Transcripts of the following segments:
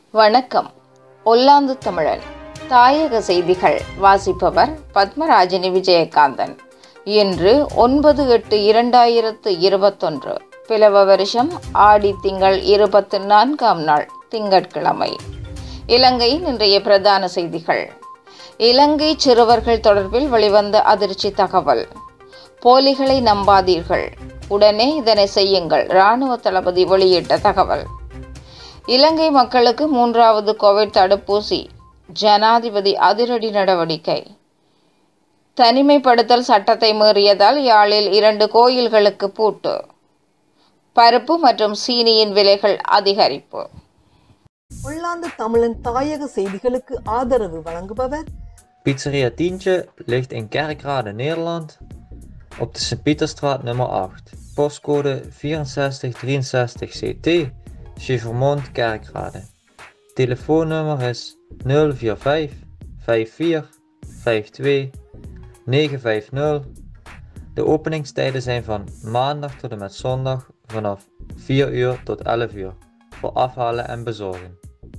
வணக்கம் ஒல்லாந்து தமிழன் தாயக செய்திகள் வாசிப்பவர் பத்மராஜினி விஜயகாந்தன் இன்று ஒன்பது எட்டு இரண்டாயிரத்து இருபத்தொன்று பிளவ வருஷம் ஆடி திங்கள் இருபத்து நான்காம் நாள் திங்கட்கிழமை இலங்கையின் இன்றைய பிரதான செய்திகள் இலங்கை சிறுவர்கள் தொடர்பில் வெளிவந்த அதிர்ச்சி தகவல் போலிகளை நம்பாதீர்கள் உடனே இதனை செய்யுங்கள் இராணுவ தளபதி வெளியிட்ட தகவல் இலங்கை மக்களுக்கு மூன்றாவது கோவிட் தடுப்பூசி ஜனாதிபதி அதிரடி நடவடிக்கை தனிமைப்படுத்தல் சட்டத்தை மீறியதால் யாழில் இரண்டு கோயில்களுக்கு பூட்டு பருப்பு மற்றும் சீனியின் விலைகள் அதிகரிப்பு உள்ளாந்து தமிழன் தாயக செய்திகளுக்கு ஆதரவு வழங்குபவர் Pizzeria Tientje ligt in Kerkrade, Nederland, op de Sint-Pieterstraat nummer 8. Postcode 6463 CT, Chevermond, Kerkrade. Telefoonnummer is 045 54 52 950. De openingstijden zijn van maandag tot en met zondag vanaf 4 uur tot 11 uur voor afhalen en bezorgen.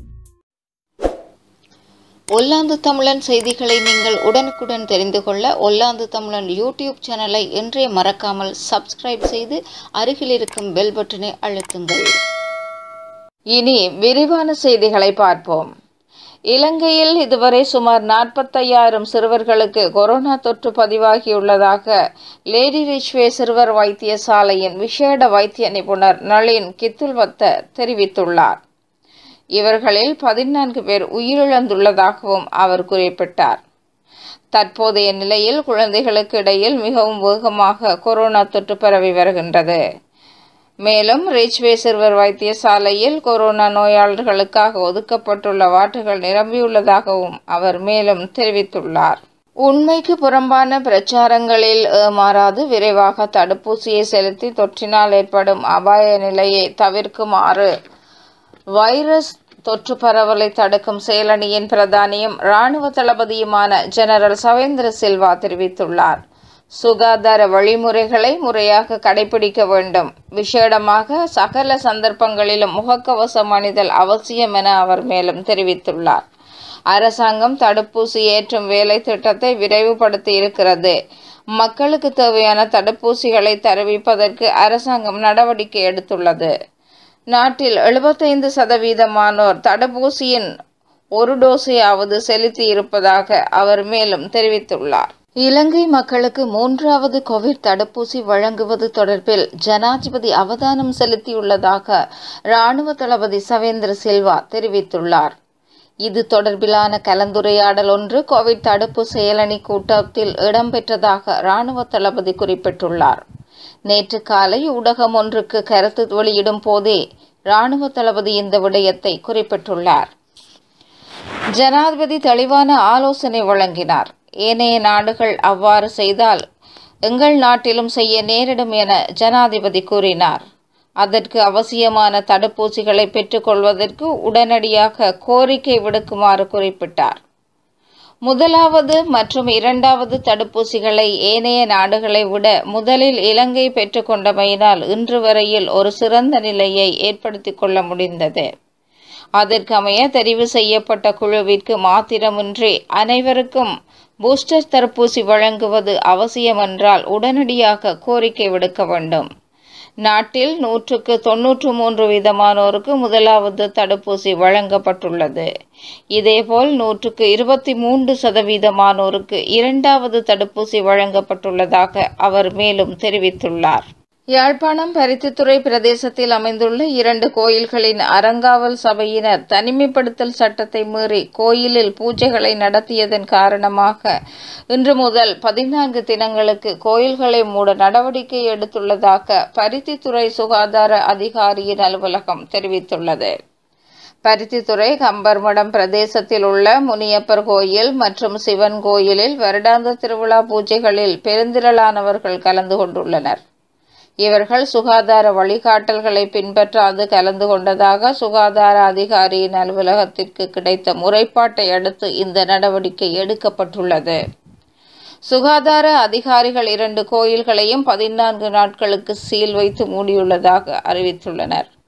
ஒல்லாந்து தமிழன் செய்திகளை நீங்கள் உடனுக்குடன் தெரிந்து கொள்ள ஒல்லாந்து தமிழன் YouTube சேனலை இன்றே மறக்காமல் சப்ஸ்கிரைப் செய்து அருகில் இருக்கும் பெல் பட்டனை அழுத்துங்கள் இனி விரிவான செய்திகளை பார்ப்போம் இலங்கையில் இதுவரை சுமார் நாற்பத்தையாயிரம் சிறுவர்களுக்கு கொரோனா தொற்று பதிவாகியுள்ளதாக லேடி ரிச்வே சிறுவர் வைத்தியசாலையின் விசேட வைத்திய நிபுணர் நளின் கித்துல்வத்த தெரிவித்துள்ளார் இவர்களில் பதினான்கு பேர் உயிரிழந்துள்ளதாகவும் அவர் குறிப்பிட்டார் தற்போதைய நிலையில் குழந்தைகளுக்கு இடையில் மிகவும் வேகமாக கொரோனா தொற்று பரவி வருகின்றது மேலும் ரிச்வே சிறுவர் வைத்தியசாலையில் கொரோனா நோயாளர்களுக்காக ஒதுக்கப்பட்டுள்ள வார்டுகள் நிரம்பியுள்ளதாகவும் அவர் மேலும் தெரிவித்துள்ளார் உண்மைக்கு புறம்பான பிரச்சாரங்களில் ஏமாறாது விரைவாக தடுப்பூசியை செலுத்தி தொற்றினால் ஏற்படும் அபாய நிலையை தவிர்க்குமாறு வைரஸ் தொற்று பரவலை தடுக்கும் செயலணியின் பிரதானியும் இராணுவ தளபதியுமான ஜெனரல் சவேந்திர சில்வா தெரிவித்துள்ளார் சுகாதார வழிமுறைகளை முறையாக கடைபிடிக்க வேண்டும் விசேடமாக சகல சந்தர்ப்பங்களிலும் முகக்கவசம் அணிதல் அவசியம் என அவர் மேலும் தெரிவித்துள்ளார் அரசாங்கம் தடுப்பூசி ஏற்றும் வேலை திட்டத்தை விரைவுபடுத்தி இருக்கிறது மக்களுக்கு தேவையான தடுப்பூசிகளை தெரிவிப்பதற்கு அரசாங்கம் நடவடிக்கை எடுத்துள்ளது நாட்டில் எழுபத்தைந்து சதவீதமானோர் தடுப்பூசியின் ஒரு டோஸையாவது செலுத்தி இருப்பதாக அவர் மேலும் தெரிவித்துள்ளார் இலங்கை மக்களுக்கு மூன்றாவது கோவிட் தடுப்பூசி வழங்குவது தொடர்பில் ஜனாதிபதி அவதானம் செலுத்தியுள்ளதாக இராணுவ தளபதி சவேந்திர சில்வா தெரிவித்துள்ளார் இது தொடர்பிலான கலந்துரையாடல் ஒன்று கோவிட் தடுப்பு செயலணி கூட்டத்தில் இடம்பெற்றதாக இராணுவ தளபதி குறிப்பிட்டுள்ளார் நேற்று காலை ஊடகம் ஒன்றுக்கு கருத்து வெளியிடும் போதே இராணுவ தளபதி இந்த விடயத்தை குறிப்பிட்டுள்ளார் ஜனாதிபதி தெளிவான ஆலோசனை வழங்கினார் ஏனைய நாடுகள் அவ்வாறு செய்தால் எங்கள் நாட்டிலும் செய்ய நேரிடும் என ஜனாதிபதி கூறினார் அதற்கு அவசியமான தடுப்பூசிகளை பெற்றுக்கொள்வதற்கு உடனடியாக கோரிக்கை விடுக்குமாறு குறிப்பிட்டார் முதலாவது மற்றும் இரண்டாவது தடுப்பூசிகளை ஏனைய நாடுகளை விட முதலில் இலங்கை பெற்றுக்கொண்டமையினால் இன்று வரையில் ஒரு சிறந்த நிலையை ஏற்படுத்தி கொள்ள முடிந்தது அதற்கமைய தெரிவு செய்யப்பட்ட குழுவிற்கு மாத்திரமின்றி அனைவருக்கும் பூஸ்டர் தடுப்பூசி வழங்குவது அவசியமென்றால் உடனடியாக கோரிக்கை விடுக்க வேண்டும் நாட்டில் நூற்றுக்கு தொன்னூற்று மூன்று வீதமானோருக்கு முதலாவது தடுப்பூசி வழங்கப்பட்டுள்ளது இதேபோல் நூற்றுக்கு இருபத்தி மூன்று சதவீதமானோருக்கு இரண்டாவது தடுப்பூசி வழங்கப்பட்டுள்ளதாக அவர் மேலும் தெரிவித்துள்ளார் யாழ்ப்பாணம் பருத்தித்துறை பிரதேசத்தில் அமைந்துள்ள இரண்டு கோயில்களின் அறங்காவல் சபையினர் தனிமைப்படுத்தல் சட்டத்தை மீறி கோயிலில் பூஜைகளை நடத்தியதன் காரணமாக இன்று முதல் பதினான்கு தினங்களுக்கு கோயில்களை மூட நடவடிக்கை எடுத்துள்ளதாக பருத்தித்துறை சுகாதார அதிகாரியின் அலுவலகம் தெரிவித்துள்ளது பருத்தித்துறை கம்பர்மடம் பிரதேசத்தில் உள்ள முனியப்பர் கோயில் மற்றும் சிவன் கோயிலில் வருடாந்த திருவிழா பூஜைகளில் பெருந்திரளானவர்கள் கலந்து கொண்டுள்ளனர் இவர்கள் சுகாதார வழிகாட்டல்களை பின்பற்றாது கலந்து கொண்டதாக சுகாதார அதிகாரியின் அலுவலகத்திற்கு கிடைத்த முறைப்பாட்டை அடுத்து இந்த நடவடிக்கை எடுக்கப்பட்டுள்ளது சுகாதார அதிகாரிகள் இரண்டு கோயில்களையும் பதினான்கு நாட்களுக்கு சீல் வைத்து மூடியுள்ளதாக அறிவித்துள்ளனர்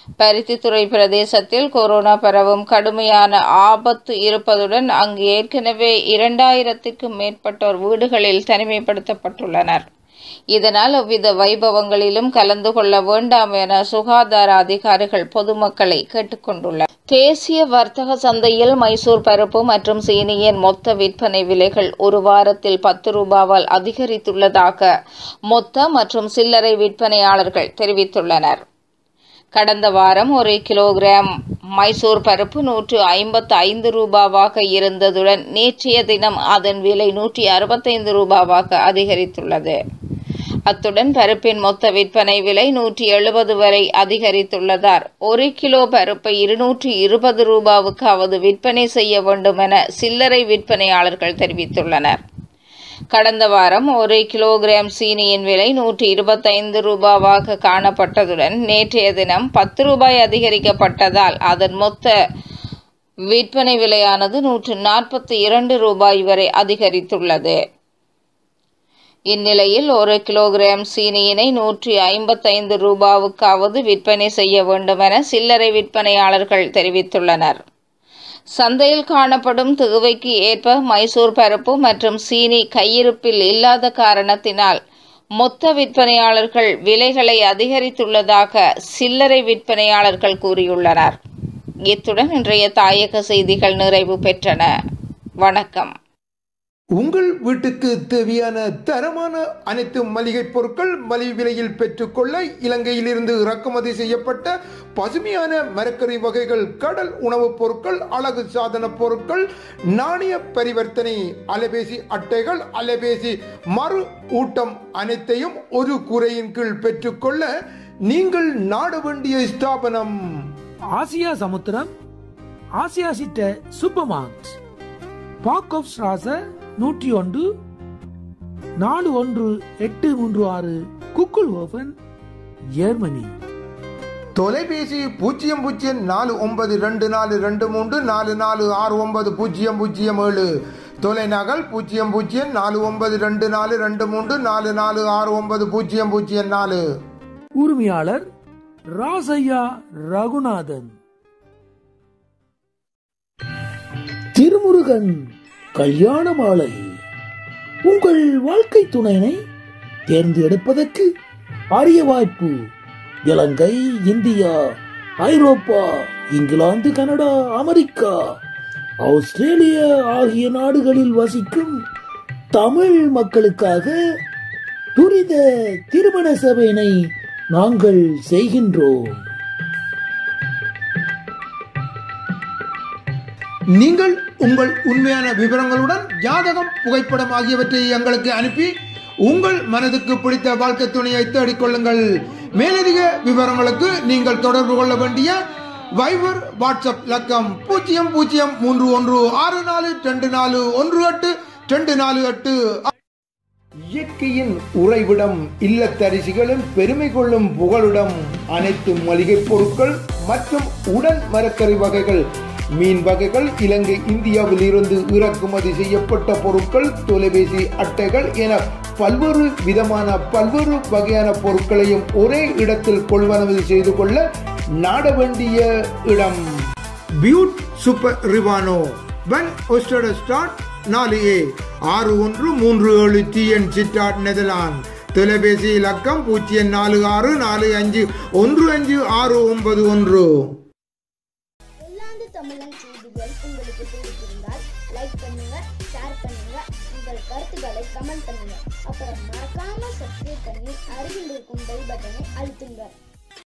பருத்தித்துறை பிரதேசத்தில் கொரோனா பரவும் கடுமையான ஆபத்து இருப்பதுடன் அங்கு ஏற்கனவே இரண்டாயிரத்திற்கும் மேற்பட்டோர் வீடுகளில் தனிமைப்படுத்தப்பட்டுள்ளனர் இதனால் எவ்வித வைபவங்களிலும் கலந்து கொள்ள வேண்டாம் என சுகாதார அதிகாரிகள் பொதுமக்களை கேட்டுக்கொண்டுள்ளனர் தேசிய வர்த்தக சந்தையில் மைசூர் பருப்பு மற்றும் சீனியின் மொத்த விற்பனை விலைகள் ஒரு வாரத்தில் பத்து ரூபாவால் அதிகரித்துள்ளதாக மொத்த மற்றும் சில்லறை விற்பனையாளர்கள் தெரிவித்துள்ளனர் கடந்த வாரம் ஒரு கிலோகிராம் மைசூர் பருப்பு நூற்று ஐம்பத்து ஐந்து ரூபாவாக இருந்ததுடன் நேற்றைய தினம் அதன் விலை நூற்றி அறுபத்தைந்து ரூபாவாக அதிகரித்துள்ளது அத்துடன் பருப்பின் மொத்த விற்பனை விலை நூற்றி எழுபது வரை அதிகரித்துள்ளதால் ஒரு கிலோ பருப்பை இருநூற்றி இருபது ரூபாவுக்காவது விற்பனை செய்ய வேண்டும் என சில்லறை விற்பனையாளர்கள் தெரிவித்துள்ளனர் கடந்த வாரம் ஒரு கிலோகிராம் சீனியின் விலை நூற்றி இருபத்தைந்து ரூபாவாக காணப்பட்டதுடன் நேற்றைய தினம் பத்து ரூபாய் அதிகரிக்கப்பட்டதால் அதன் மொத்த விற்பனை விலையானது நூற்று நாற்பத்தி இரண்டு ரூபாய் வரை அதிகரித்துள்ளது இந்நிலையில் ஒரு கிலோகிராம் சீனியினை நூற்றி ஐம்பத்தைந்து ரூபாவுக்காவது விற்பனை செய்ய வேண்டும் என சில்லறை விற்பனையாளர்கள் தெரிவித்துள்ளனர் சந்தையில் காணப்படும் தேவைக்கு ஏற்ப மைசூர் பருப்பு மற்றும் சீனி கையிருப்பில் இல்லாத காரணத்தினால் மொத்த விற்பனையாளர்கள் விலைகளை அதிகரித்துள்ளதாக சில்லறை விற்பனையாளர்கள் கூறியுள்ளனர் இத்துடன் இன்றைய தாயக செய்திகள் நிறைவு பெற்றன வணக்கம் உங்கள் வீட்டுக்கு தேவையான தரமான அனைத்து மளிகை பொருட்கள் மலிவு விலையில் பெற்றுக்கொள்ள இலங்கையிலிருந்து இறக்குமதி செய்யப்பட்ட பசுமையான மரக்கறி வகைகள் கடல் உணவுப் பொருட்கள் அழகு சாதன பொருட்கள் நாணய பரிவர்த்தனை அலைபேசி அட்டைகள் அலைபேசி மறு ஊட்டம் அனைத்தையும் ஒரு குறையின் கீழ் பெற்றுக்கொள்ள நீங்கள் நாட வேண்டிய ஸ்தாபனம் ஆசியா சமுத்திரம் ஆசியா சிட்ட சூப்பர் மார்க்ஸ் பாக் ஆஃப் ஸ்ராச நூற்றி ஒன்று நாலு ஒன்று எட்டு மூன்று ஆறு குக்குள் ஓபன் ஜெர்மனி தொலைபேசி பூஜ்ஜியம் பூஜ்ஜியம் நாலு ஒன்பது ரெண்டு நாலு ரெண்டு மூன்று நாலு நாலு ஆறு ஒன்பது பூஜ்ஜியம் பூஜ்ஜியம் ஏழு தொலைநகல் பூஜ்ஜியம் பூஜ்ஜியம் நாலு ஒன்பது ரெண்டு நாலு ரெண்டு மூன்று நாலு நாலு ஆறு ஒன்பது பூஜ்ஜியம் பூஜ்ஜியம் நாலு உரிமையாளர் ராசையா ரகுநாதன் திருமுருகன் கல்யாண மாலை உங்கள் வாழ்க்கை துணையினை தேர்ந்தெடுப்பதற்கு அரிய வாய்ப்பு இலங்கை இந்தியா ஐரோப்பா இங்கிலாந்து கனடா அமெரிக்கா ஆஸ்திரேலியா ஆகிய நாடுகளில் வசிக்கும் தமிழ் மக்களுக்காக துரித திருமண சபையினை நாங்கள் செய்கின்றோம் நீங்கள் உங்கள் உண்மையான விவரங்களுடன் ஜாதகம் புகைப்படம் ஆகியவற்றை எங்களுக்கு அனுப்பி உங்கள் மனதுக்கு பிடித்த வாழ்க்கை துணையை தேடிக்கொள்ளுங்கள் மேலதிக விவரங்களுக்கு நீங்கள் தொடர்பு கொள்ள வேண்டிய வைபர் வாட்ஸ்அப் இலக்கம் பூஜ்ஜியம் பூஜ்ஜியம் மூன்று ஒன்று ஆறு நாலு ரெண்டு நாலு ஒன்று எட்டு ரெண்டு நாலு எட்டு இயற்கையின் உறைவிடம் இல்லத்தரிசிகளும் பெருமை கொள்ளும் புகழுடம் அனைத்து மளிகை பொருட்கள் மற்றும் உடன் மரக்கறி வகைகள் மீன் வகைகள் இலங்கை இந்தியாவில் இருந்து இறக்குமதி செய்யப்பட்ட பொருட்கள் தொலைபேசி அட்டைகள் என பல்வேறு விதமான பல்வேறு வகையான பொருட்களையும் ஒரே இடத்தில் கொள்வனவு செய்து கொள்ள நாட வேண்டிய இடம் பியூட் சூப்பர் ரிவானோ வென் ஒஸ்டட் ஸ்டார்ட் நாலு ஏ ஆறு ஒன்று மூன்று ஏழு டிஎன் சிட்டாட் நெதர்லாந்து தொலைபேசி இலக்கம் பூஜ்ஜியம் நாலு ஆறு நாலு அஞ்சு ஒன்று அஞ்சு ஆறு ஒன்பது ஒன்று இங்கிலாந்து தமிழன் செய்திகள் உங்களுக்கு பிடித்திருந்தால் லைக் பண்ணுங்க ஷேர் பண்ணுங்க உங்கள் கருத்துக்களை கமெண்ட் பண்ணுங்க அப்புறம் மறக்காம சப்ஸ்கிரைப் பண்ணி அருகில் இருக்கும் பெல் பட்டனை அழுத்துங்க